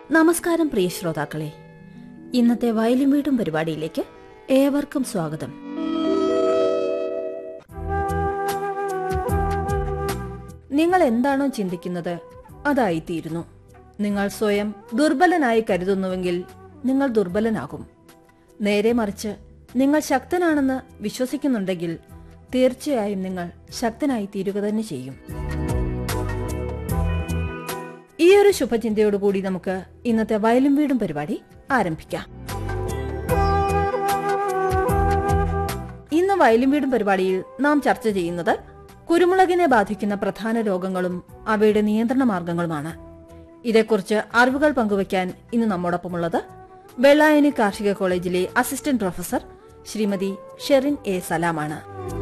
നമസ്കാരം പ്രിയ ശ്രോതാക്കളെ ഇന്നത്തെ വയലും വീടും പരിപാടിയിലേക്ക് ഏവർക്കും സ്വാഗതം നിങ്ങൾ എന്താണോ ചിന്തിക്കുന്നത് അതായിത്തീരുന്നു നിങ്ങൾ സ്വയം ദുർബലനായി കരുതുന്നുവെങ്കിൽ നിങ്ങൾ ദുർബലനാകും നേരെ മറിച്ച് നിങ്ങൾ ശക്തനാണെന്ന് വിശ്വസിക്കുന്നുണ്ടെങ്കിൽ തീർച്ചയായും നിങ്ങൾ ശക്തനായി തീരുക തന്നെ ചെയ്യും ഈ ഒരു ശുഭചിന്തയോടുകൂടി നമുക്ക് ഇന്നത്തെ വയലും വീടും പരിപാടി ആരംഭിക്കാം ഇന്ന് വയലും വീടും പരിപാടിയിൽ നാം ചർച്ച ചെയ്യുന്നത് കുരുമുളകിനെ ബാധിക്കുന്ന പ്രധാന രോഗങ്ങളും അവയുടെ നിയന്ത്രണ മാർഗങ്ങളുമാണ് ഇതേക്കുറിച്ച് അറിവുകൾ പങ്കുവയ്ക്കാൻ ഇന്ന് നമ്മോടൊപ്പമുള്ളത് വെള്ളായണി കാർഷിക കോളേജിലെ assistant professor Shrimati Sherin A സലാമാണ്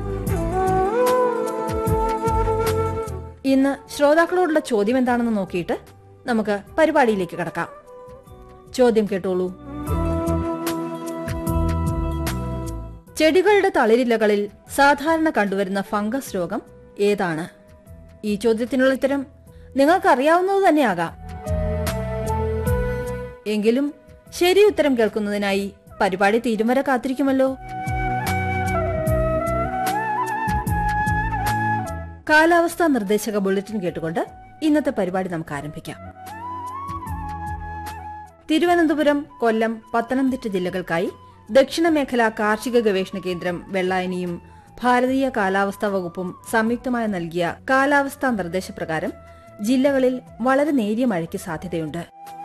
ഇന്ന് ശ്രോതാക്കളോടുള്ള ചോദ്യം എന്താണെന്ന് നോക്കിയിട്ട് നമുക്ക് പരിപാടിയിലേക്ക് കടക്കാം ചോദ്യം കേട്ടോളൂ ചെടികളുടെ തളിരിലകളിൽ സാധാരണ കണ്ടുവരുന്ന ഫംഗസ് രോഗം ഏതാണ് ഈ ചോദ്യത്തിനുള്ള ഉത്തരം നിങ്ങൾക്കറിയാവുന്നത് തന്നെയാകാം എങ്കിലും ശരി ഉത്തരം കേൾക്കുന്നതിനായി പരിപാടി തീരും വരെ കാത്തിരിക്കുമല്ലോ കാലാവസ്ഥാ നിർദ്ദേശക ബുള്ളറ്റിൻ കേട്ടുകൊണ്ട് ഇന്നത്തെ പരിപാടി നമുക്ക് ആരംഭിക്കാം തിരുവനന്തപുരം കൊല്ലം പത്തനംതിട്ട ജില്ലകൾക്കായി ദക്ഷിണ മേഖല കാർഷിക ഗവേഷണ കേന്ദ്രം വെള്ളായനിയും ഭാരതീയ കാലാവസ്ഥാ വകുപ്പും സംയുക്തമായി നൽകിയ കാലാവസ്ഥാ നിർദ്ദേശപ്രകാരം ജില്ലകളിൽ വളരെ നേരിയ മഴയ്ക്ക് സാധ്യതയുണ്ട്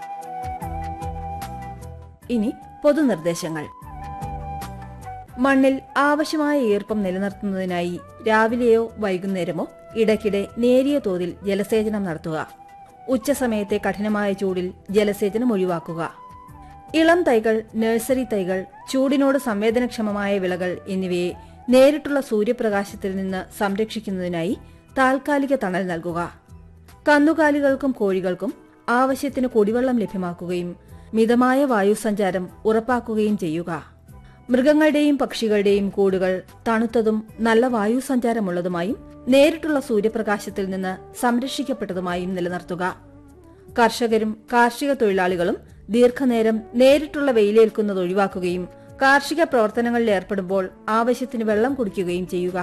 ഇനി പൊതുനിർദ്ദേശങ്ങൾ മണ്ണിൽ ആവശ്യമായ ഈർപ്പം നിലനിർത്തുന്നതിനായി രാവിലെയോ വൈകുന്നേരമോ ഇടയ്ക്കിടെ നേരിയ തോതിൽ ജലസേചനം നടത്തുക ഉച്ചസമയത്തെ കഠിനമായ ചൂടിൽ ജലസേചനം ഒഴിവാക്കുക ഇളം തൈകൾ നഴ്സറി തൈകൾ ചൂടിനോട് സംവേദനക്ഷമമായ വിളകൾ എന്നിവയെ നേരിട്ടുള്ള സൂര്യപ്രകാശത്തിൽ നിന്ന് സംരക്ഷിക്കുന്നതിനായി താൽക്കാലിക തണൽ നൽകുക കന്നുകാലികൾക്കും കോഴികൾക്കും ആവശ്യത്തിന് കുടിവെള്ളം ലഭ്യമാക്കുകയും മിതമായ വായുസഞ്ചാരം ഉറപ്പാക്കുകയും ചെയ്യുക മൃഗങ്ങളുടെയും പക്ഷികളുടെയും കൂടുകൾ തണുത്തതും നല്ല വായുസഞ്ചാരമുള്ളതുമായും നേരിട്ടുള്ള സൂര്യപ്രകാശത്തിൽ നിന്ന് സംരക്ഷിക്കപ്പെട്ടതുമായും നിലനിർത്തുക കർഷകരും കാർഷിക തൊഴിലാളികളും ദീർഘനേരം നേരിട്ടുള്ള വെയിലേൽക്കുന്നത് ഒഴിവാക്കുകയും കാർഷിക പ്രവർത്തനങ്ങളിൽ ഏർപ്പെടുമ്പോൾ ആവശ്യത്തിന് വെള്ളം കുടിക്കുകയും ചെയ്യുക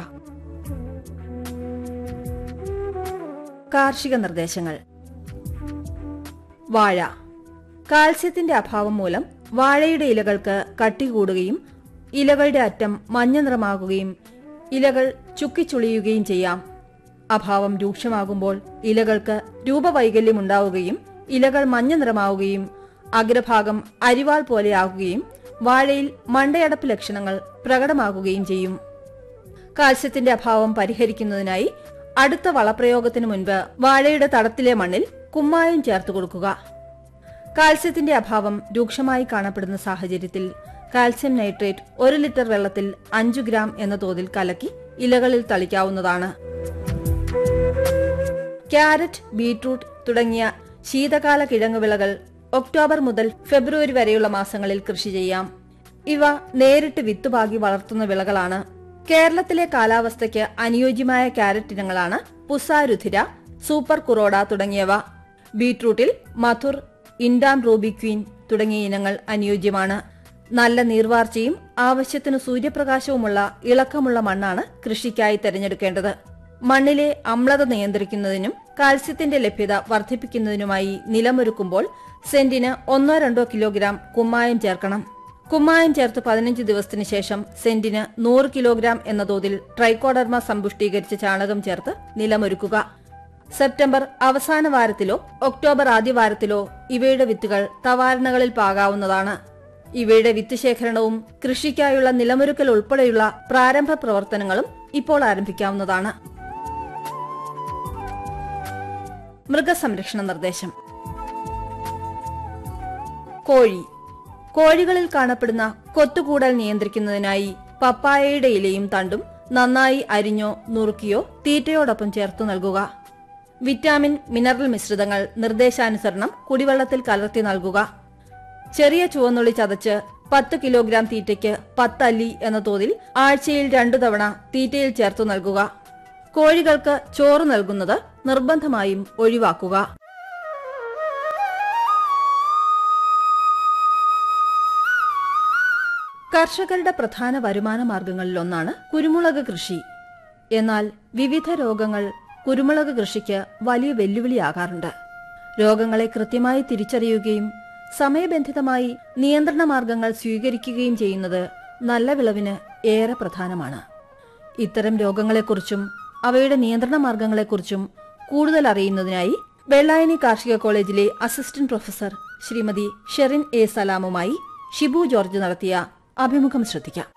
കാർഷിക നിർദ്ദേശങ്ങൾ വാഴ കാൽസ്യത്തിന്റെ അഭാവം മൂലം വാഴയുടെ ഇലകൾക്ക് കട്ടി കൂടുകയും ഇലകളുടെ അറ്റം മഞ്ഞ നിറമാകുകയും ഇലകൾ ചുക്കിച്ചുളിയുകയും ചെയ്യാം അഭാവം രൂക്ഷമാകുമ്പോൾ ഇലകൾക്ക് രൂപവൈകല്യം ഉണ്ടാവുകയും ഇലകൾ മഞ്ഞ നിറമാവുകയും അഗ്രഭാഗം അരിവാൾ പോലെയാകുകയും വാഴയിൽ മണ്ടയടപ്പ് ലക്ഷണങ്ങൾ പ്രകടമാകുകയും ചെയ്യും കാൽസ്യത്തിന്റെ അഭാവം പരിഹരിക്കുന്നതിനായി അടുത്ത വളപ്രയോഗത്തിന് മുൻപ് വാഴയുടെ തടത്തിലെ മണ്ണിൽ കുമ്മായം ചേർത്ത് കൊടുക്കുക കാൽസ്യത്തിന്റെ അഭാവം രൂക്ഷമായി കാണപ്പെടുന്ന സാഹചര്യത്തിൽ കാൽസ്യം നൈട്രേറ്റ് ഒരു ലിറ്റർ വെള്ളത്തിൽ അഞ്ചു ഗ്രാം എന്ന തോതിൽ കലക്കി ഇലകളിൽ തളിക്കാവുന്നതാണ് ക്യാരറ്റ് ബീട്രൂട്ട് തുടങ്ങിയ ശീതകാല കിഴങ്ങുവിളകൾ ഒക്ടോബർ മുതൽ ഫെബ്രുവരി വരെയുള്ള മാസങ്ങളിൽ കൃഷി ചെയ്യാം ഇവ നേരിട്ട് വിത്തുപാകി വളർത്തുന്ന വിളകളാണ് കേരളത്തിലെ കാലാവസ്ഥയ്ക്ക് അനുയോജ്യമായ ക്യാരറ്റ് ഇനങ്ങളാണ് പുസാരുധിര സൂപ്പർ കുറോഡ തുടങ്ങിയവ ബീട്രൂട്ടിൽ മധുർ ഇൻഡാം റൂബി ക്വീൻ തുടങ്ങിയ ഇനങ്ങൾ അനുയോജ്യമാണ് നല്ല നീർവാർച്ചയും ആവശ്യത്തിന് സൂര്യപ്രകാശവുമുള്ള ഇളക്കമുള്ള മണ്ണാണ് കൃഷിക്കായി തിരഞ്ഞെടുക്കേണ്ടത് മണ്ണിലെ അമ്ലത നിയന്ത്രിക്കുന്നതിനും കാൽസ്യത്തിന്റെ ലഭ്യത വർദ്ധിപ്പിക്കുന്നതിനുമായി നിലമൊരുക്കുമ്പോൾ സെന്റിന് ഒന്നോ രണ്ടോ കിലോഗ്രാം കുമ്മായം ചേർക്കണം കുമ്മായം ചേർത്ത് പതിനഞ്ച് ദിവസത്തിന് ശേഷം സെന്റിന് നൂറ് കിലോഗ്രാം എന്ന തോതിൽ ട്രൈക്കോഡർമ സമ്പുഷ്ടീകരിച്ച ചാണകം ചേർത്ത് നിലമൊരുക്കുക സെപ്റ്റംബർ അവസാന വാരത്തിലോ ഒക്ടോബർ ആദ്യ വാരത്തിലോ ഇവയുടെ വിത്തുകൾ തവാരണകളിൽ പാകാവുന്നതാണ് ഇവയുടെ വിത്ത് ശേഖരണവും കൃഷിക്കായുള്ള നിലമൊരുക്കൽ ഉൾപ്പെടെയുള്ള പ്രാരംഭ പ്രവർത്തനങ്ങളും ഇപ്പോൾ ആരംഭിക്കാവുന്നതാണ് മൃഗസംരക്ഷണ നിർദ്ദേശം കോഴി കോഴികളിൽ കാണപ്പെടുന്ന കൊത്തുകൂടൽ നിയന്ത്രിക്കുന്നതിനായി പപ്പായയുടെ ഇലയും തണ്ടും നന്നായി അരിഞ്ഞോ നുറുക്കിയോ തീറ്റയോടൊപ്പം ചേർത്തു നൽകുക വിറ്റാമിൻ മിനറൽ മിശ്രിതങ്ങൾ നിർദ്ദേശാനുസരണം കുടിവെള്ളത്തിൽ കലർത്തി നൽകുക ചെറിയ ചുവന്നുള്ളി ചതച്ച് പത്ത് കിലോഗ്രാം തീറ്റയ്ക്ക് പത്തല്ലി എന്ന തോതിൽ ആഴ്ചയിൽ രണ്ടു തവണ തീറ്റയിൽ ചേർത്തു നൽകുക കോഴികൾക്ക് ചോറ് നൽകുന്നത് നിർബന്ധമായും ഒഴിവാക്കുക കർഷകരുടെ പ്രധാന വരുമാന മാർഗങ്ങളിലൊന്നാണ് കുരുമുളക് കൃഷി എന്നാൽ വിവിധ രോഗങ്ങൾ കുരുമുളക് കൃഷിക്ക് വലിയ വെല്ലുവിളിയാകാറുണ്ട് രോഗങ്ങളെ കൃത്യമായി തിരിച്ചറിയുകയും സമയബന്ധിതമായി നിയന്ത്രണ മാർഗങ്ങൾ സ്വീകരിക്കുകയും ചെയ്യുന്നത് നല്ല വിളവിന് ഏറെ പ്രധാനമാണ് ഇത്തരം രോഗങ്ങളെക്കുറിച്ചും അവയുടെ നിയന്ത്രണ മാർഗങ്ങളെക്കുറിച്ചും കൂടുതൽ അറിയുന്നതിനായി വെള്ളായണി കാർഷിക കോളേജിലെ assistant professor Shrimati Sherin A സലാമുമായി ഷിബു ജോർജ് നടത്തിയ അഭിമുഖം ശ്രദ്ധിക്കാം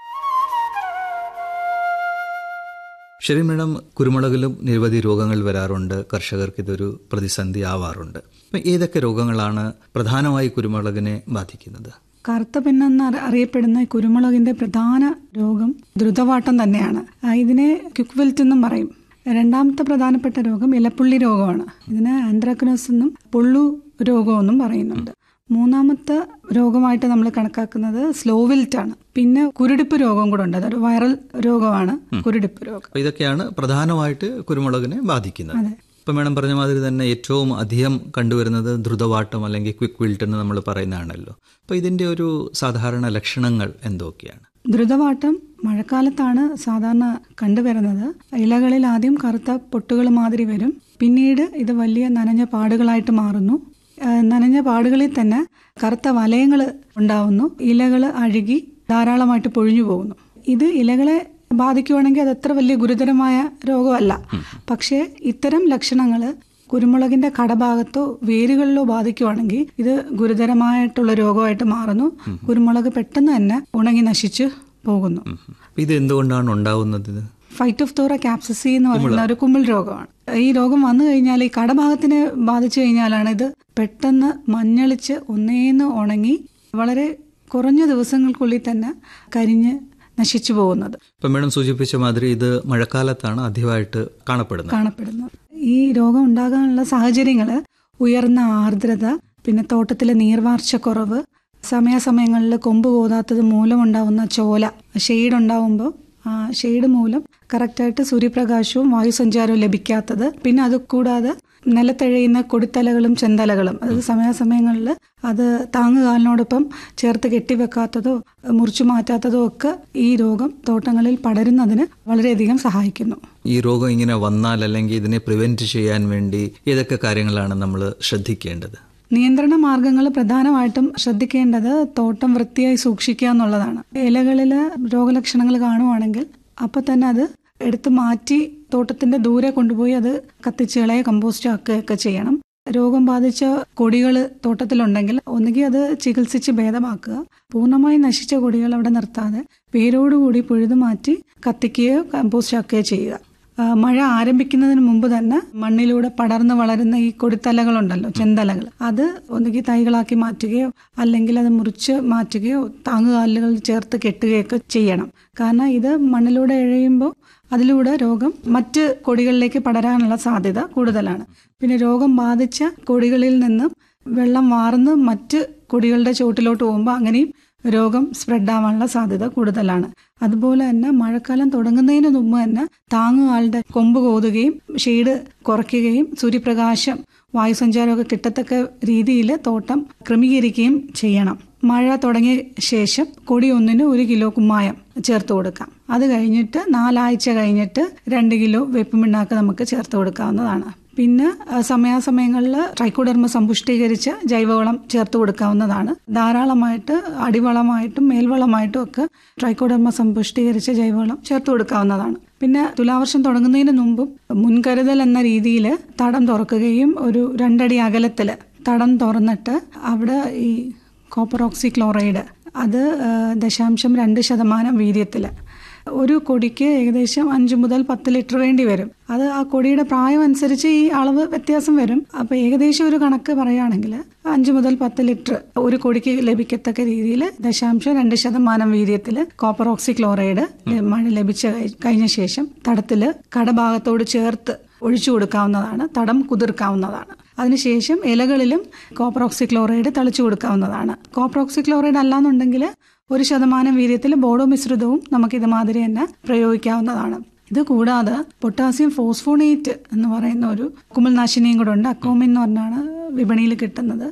ശരി മാഡം കുരുമുളകിലും നിരവധി രോഗങ്ങൾ വരാറുണ്ട് കർഷകർക്ക് ഇതൊരു പ്രതിസന്ധി ആവാറുണ്ട് അപ്പം ഏതൊക്കെ രോഗങ്ങളാണ് പ്രധാനമായി കുരുമുളകിനെ ബാധിക്കുന്നത് കറുത്ത പെണ്ണെന്ന് അറി- അറിയപ്പെടുന്ന ഈ കുരുമുളകിന്റെ പ്രധാന രോഗം ദ്രുതവാട്ടം തന്നെയാണ് ആ, ഇതിനെ ക്വിക്ക് വിൽറ്റ് എന്നും പറയും രണ്ടാമത്തെ പ്രധാനപ്പെട്ട രോഗം ഇലപ്പുള്ളി രോഗമാണ് ഇതിനെ ആന്ത്രാക്നോസ് എന്നും പൊള്ളു രോഗമെന്നും പറയുന്നുണ്ട് മൂന്നാമത്തെ രോഗമായിട്ട് നമ്മൾ കണക്കാക്കുന്നത് സ്ലോവിൽറ്റ് ആണ് പിന്നെ കുരുടിപ്പ് രോഗം കൂടെ ഉണ്ട് അതൊരു വൈറൽ രോഗമാണ് കുരുടിപ്പ് രോഗം അപ്പോൾ ഇതൊക്കെയാണ് പ്രധാനമായിട്ട് കുരുമുളകിനെ ബാധിക്കുന്നത് അതെ. ഇപ്പം മാഡം പറഞ്ഞ മാതിരി തന്നെ ഏറ്റവും അധികം കണ്ടുവരുന്നത് ദ്രുതവാട്ടം അല്ലെങ്കിൽ ക്വിക്ക് വിൽട്ട് എന്ന് നമ്മൾ പറയുന്നതാണല്ലോ അപ്പോൾ ഇതിൻ്റെ ഒരു സാധാരണ ലക്ഷണങ്ങൾ എന്തൊക്കെയാണ് ദ്രുതവാട്ടം മഴക്കാലത്താണ് സാധാരണ കണ്ടുവരുന്നത് ഇലകളിൽ ആദ്യം കറുത്ത പൊട്ടുകൾ മാതിരി വരും പിന്നീട് ഇത് വലിയ നനഞ്ഞ പാടുകളായിട്ട് മാറുന്നു ആ, നനഞ്ഞ പാടുകളിൽ തന്നെ കറുത്ത വലയങ്ങൾ ഉണ്ടാവുന്നു ഇലകൾ അഴുകി ധാരാളമായിട്ട് പൊഴിഞ്ഞു പോകുന്നു ഇത് ഇലകളെ ബാധിക്കുവാണെങ്കിൽ അത് അത്ര വലിയ ഗുരുതരമായ രോഗമല്ല പക്ഷേ ഇത്തരം ലക്ഷണങ്ങൾ കുരുമുളകിന്റെ കടഭാഗത്തോ വേരുകളിലോ ബാധിക്കുവാണെങ്കിൽ ഇത് ഗുരുതരമായിട്ടുള്ള രോഗമായിട്ട് മാറുന്നു കുരുമുളക് പെട്ടെന്ന് തന്നെ ഉണങ്ങി നശിച്ചു പോകുന്നു അപ്പോൾ ഇത് എന്തുകൊണ്ടാണ് ഉണ്ടാവുന്നത് ഇത് ഫൈറ്റോഫ്തോറ ക്യാപ്സസി എന്ന് പറയുന്ന ഒരു കുമ്പിൾ രോഗമാണ് ഈ രോഗം വന്നു കഴിഞ്ഞാൽ ഈ കടഭാഗത്തിനെ ബാധിച്ചു കഴിഞ്ഞാലാണ് ഇത് പെട്ടെന്ന് മഞ്ഞളിച്ച് ഒന്നേന്ന് ഉണങ്ങി വളരെ കുറഞ്ഞ ദിവസങ്ങൾക്കുള്ളിൽ തന്നെ കരിഞ്ഞ് നശിച്ചു പോകുന്നത് ഇപ്പം മാഡം സൂചിപ്പിച്ച മാതിരി ഇത് മഴക്കാലത്താണ് അധികമായിട്ട് കാണപ്പെടുന്നത് കാണപ്പെടുന്നത് ഈ രോഗം ഉണ്ടാകാനുള്ള സാഹചര്യങ്ങൾ ഉയർന്ന ആർദ്രത പിന്നെ തോട്ടത്തിലെ നീർവാർച്ചക്കുറവ് സമയാസമയങ്ങളിൽ കൊമ്പ് കോതാത്തത് മൂലമുണ്ടാവുന്ന ചോല ഷെയ്ഡ് ഉണ്ടാവുമ്പോൾ ആ ഷെയ്ഡ് മൂലം കറക്റ്റായിട്ട് സൂര്യപ്രകാശവും വായുസഞ്ചാരവും ലഭിക്കാത്തത് പിന്നെ അത് കൂടാതെ നിലത്തഴയുന്ന കൊടിത്തലകളും ചെന്തലകളും അതായത് സമയാസമയങ്ങളിൽ അത് താങ്ങുകാലിനോടൊപ്പം ചേർത്ത് കെട്ടിവെക്കാത്തതോ മുറിച്ചു മാറ്റാത്തതോ ഒക്കെ ഈ രോഗം തോട്ടങ്ങളിൽ പടരുന്നതിന് വളരെയധികം സഹായിക്കുന്നു ഈ രോഗം ഇങ്ങനെ വന്നാൽ അല്ലെങ്കിൽ ഇതിനെ പ്രിവെന്റ് ചെയ്യാൻ വേണ്ടി ഏതൊക്കെ കാര്യങ്ങളാണ് നമ്മൾ ശ്രദ്ധിക്കേണ്ടത് നിയന്ത്രണ മാർഗങ്ങൾ പ്രധാനമായിട്ടും ശ്രദ്ധിക്കേണ്ടത് തോട്ടം വൃത്തിയായി സൂക്ഷിക്കുക എന്നുള്ളതാണ് ഇലകളിൽ രോഗലക്ഷണങ്ങൾ കാണുവാണെങ്കിൽ അപ്പം തന്നെ അത് എടുത്ത് മാറ്റി തോട്ടത്തിന്റെ ദൂരെ കൊണ്ടുപോയി അത് കത്തിച്ച് കളയുക കമ്പോസ്റ്റ് ആക്കുകയൊക്കെ ചെയ്യണം രോഗം ബാധിച്ച കൊടികൾ തോട്ടത്തിലുണ്ടെങ്കിൽ ഒന്നുകിൽ അത് ചികിത്സിച്ച് ഭേദമാക്കുക പൂർണ്ണമായി നശിച്ച കൊടികൾ അവിടെ നിർത്താതെ വേരോടുകൂടി പുഴുതു മാറ്റി കത്തിക്കുകയോ കമ്പോസ്റ്റ് ആക്കുകയോ ചെയ്യുക ആ, മഴ ആരംഭിക്കുന്നതിന് മുമ്പ് തന്നെ മണ്ണിലൂടെ പടർന്നു വളരുന്ന ഈ കൊടിത്തലകളുണ്ടല്ലോ ചെന്തലകൾ അത് ഒന്നുകിൽ തൈകളാക്കി മാറ്റുകയോ അല്ലെങ്കിൽ അത് മുറിച്ച് മാറ്റുകയോ താങ്ങുകാലുകൾ ചേർത്ത് കെട്ടുകയൊക്കെ ചെയ്യണം കാരണം ഇത് മണ്ണിലൂടെ എഴയുമ്പോൾ അതിലൂടെ രോഗം മറ്റ് കൊടികളിലേക്ക് പടരാനുള്ള സാധ്യത കൂടുതലാണ് പിന്നെ രോഗം ബാധിച്ച കൊടികളിൽ നിന്നും വെള്ളം വാർന്ന് മറ്റ് കൊടികളുടെ ചോട്ടിലോട്ട് പോകുമ്പോൾ അങ്ങനെയും രോഗം സ്പ്രെഡ് ആവാനുള്ള സാധ്യത കൂടുതലാണ് അതുപോലെ തന്നെ മഴക്കാലം തുടങ്ങുന്നതിന് മുമ്പ് തന്നെ താങ്ങുകാളുടെ കൊമ്പ് കോതുകയും ഷെയ്ഡ് കുറയ്ക്കുകയും സൂര്യപ്രകാശം വായുസഞ്ചാരമൊക്കെ കിട്ടത്തക്ക രീതിയിൽ തോട്ടം ക്രമീകരിക്കുകയും ചെയ്യണം മഴ തുടങ്ങിയ ശേഷം കൊടി ഒന്നിന് ഒരു കിലോ കുമ്മായം ചേർത്ത് കൊടുക്കാം അത് കഴിഞ്ഞിട്ട് നാലാഴ്ച കഴിഞ്ഞിട്ട് രണ്ട് കിലോ വേപ്പുമിണ്ണാക്ക് നമുക്ക് ചേർത്ത് കൊടുക്കാവുന്നതാണ് പിന്നെ അഹ് സമയാസമയങ്ങളിൽ ട്രൈക്കോഡർമ സമ്പുഷ്ടീകരിച്ച ജൈവവളം ചേർത്ത് കൊടുക്കാവുന്നതാണ് ധാരാളമായിട്ട് അടിവളമായിട്ടും മേൽവളമായിട്ടും ഒക്കെ ട്രൈക്കോഡർമ സമ്പുഷ്ടീകരിച്ച ജൈവവളം ചേർത്ത് കൊടുക്കാവുന്നതാണ് പിന്നെ തുലാവർഷം തുടങ്ങുന്നതിന് മുമ്പും മുൻകരുതൽ എന്ന രീതിയിൽ തടം തുറക്കുകയും ഒരു രണ്ടടി അകലത്തിൽ തടം തുറന്നിട്ട് അവിടെ ഈ കോപ്പർ ഓക്സി ക്ലോറൈഡ് അത് ആ, ദശാംശം രണ്ട് ശതമാനം വീര്യത്തിൽ ഒരു കൊടിക്ക് ഏകദേശം അഞ്ച് മുതൽ പത്ത് ലിറ്റർ വേണ്ടി വരും അത് ആ കൊടിയുടെ പ്രായം അനുസരിച്ച് ഈ അളവ് വ്യത്യാസം വരും അപ്പോൾ ഏകദേശം ഒരു കണക്ക് പറയുകയാണെങ്കിൽ അഞ്ച് മുതൽ പത്ത് ലിറ്റർ ഒരു കൊടിക്ക് ലഭിക്കത്തക്ക രീതിയിൽ ദശാംശം രണ്ട് ശതമാനം വീര്യത്തിൽ കോപ്പർ ഓക്സി ക്ലോറൈഡ് മഴ ലഭിച്ച കഴി- കഴിഞ്ഞ ശേഷം തടത്തിൽ കടഭാഗത്തോട് ചേർത്ത് ഒഴിച്ചു കൊടുക്കാവുന്നതാണ് തടം കുതിർക്കാവുന്നതാണ് അതിനുശേഷം ഇലകളിലും കോപ്പർ ഓക്സി ക്ലോറൈഡ് തളിച്ചു കൊടുക്കാവുന്നതാണ് കോപ്പർ ഓക്സി ക്ലോറൈഡ് അല്ലാന്നുണ്ടെങ്കിൽ ഒരു ശതമാനം വീര്യത്തിൽ ബോഡോ മിശ്രിതവും നമുക്ക് ഇതുമാതിരി തന്നെ പ്രയോഗിക്കാവുന്നതാണ് ഇത് കൂടാതെ പൊട്ടാസ്യം ഫോസ്ഫോണേറ്റ് എന്ന് പറയുന്ന ഒരു കുമിൾനാശിനിയും കൂടെ ഉണ്ട് അക്കോമിൻ എന്ന് പറഞ്ഞാണ് വിപണിയിൽ കിട്ടുന്നത്